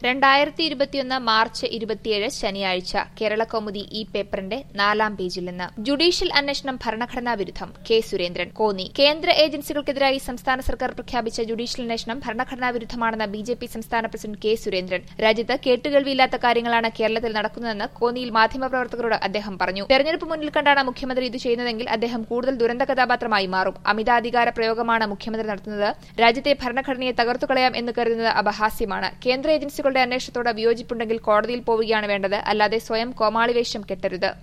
രണ്ടായിരത്തി ഇരുപത്തിയൊന്ന് മാർച്ച് ഇരുപത്തിയേഴ് ശനിയാഴ്ച കേരള കൗമുദി ഈ പേപ്പറിന്റെ നാലാം പേജിൽ നിന്ന് ജുഡീഷ്യൽ അന്വേഷണം ഭരണഘടനാ വിരുദ്ധം കെ സുരേന്ദ്രൻ കോന്നി കേന്ദ്ര ഏജൻസികൾക്കെതിരായി സംസ്ഥാന സർക്കാർ പ്രഖ്യാപിച്ച ജുഡീഷ്യൽ അന്വേഷണം ഭരണഘടനാ വിരുദ്ധമാണെന്ന് ബി ജെ പി സംസ്ഥാന പ്രസിഡന്റ് കെ സുരേന്ദ്രൻ രാജ്യത്ത് കേട്ടുകേൾവിയില്ലാത്ത കാര്യങ്ങളാണ് കേരളത്തിൽ നടക്കുന്നതെന്ന് കോന്നിയിൽ മാധ്യമപ്രവർത്തകരോട് അദ്ദേഹം പറഞ്ഞു തെരഞ്ഞെടുപ്പ് മുന്നിൽ കണ്ടാണ് മുഖ്യമന്ത്രി ഇത് ചെയ്യുന്നതെങ്കിൽ അദ്ദേഹം കൂടുതൽ ദുരന്ത കഥാപാത്രമായി മാറും അമിതാധികാര പ്രയോഗമാണ് മുഖ്യമന്ത്രി നടത്തുന്നത് രാജ്യത്തെ ഭരണഘടനയെ തകർത്തുകളയാം എന്ന് കരുതുന്നത് അപഹാസ്യമാണ് കേന്ദ്ര ഏജൻസികളുടെ അന്വേഷണത്തോട് വിയോജിപ്പുണ്ടെങ്കിൽ കോടതിയിൽ പോവുകയാണ് വേണ്ടത് അല്ലാതെ സ്വയം കോമാളിവേഷം കെട്ടരുത്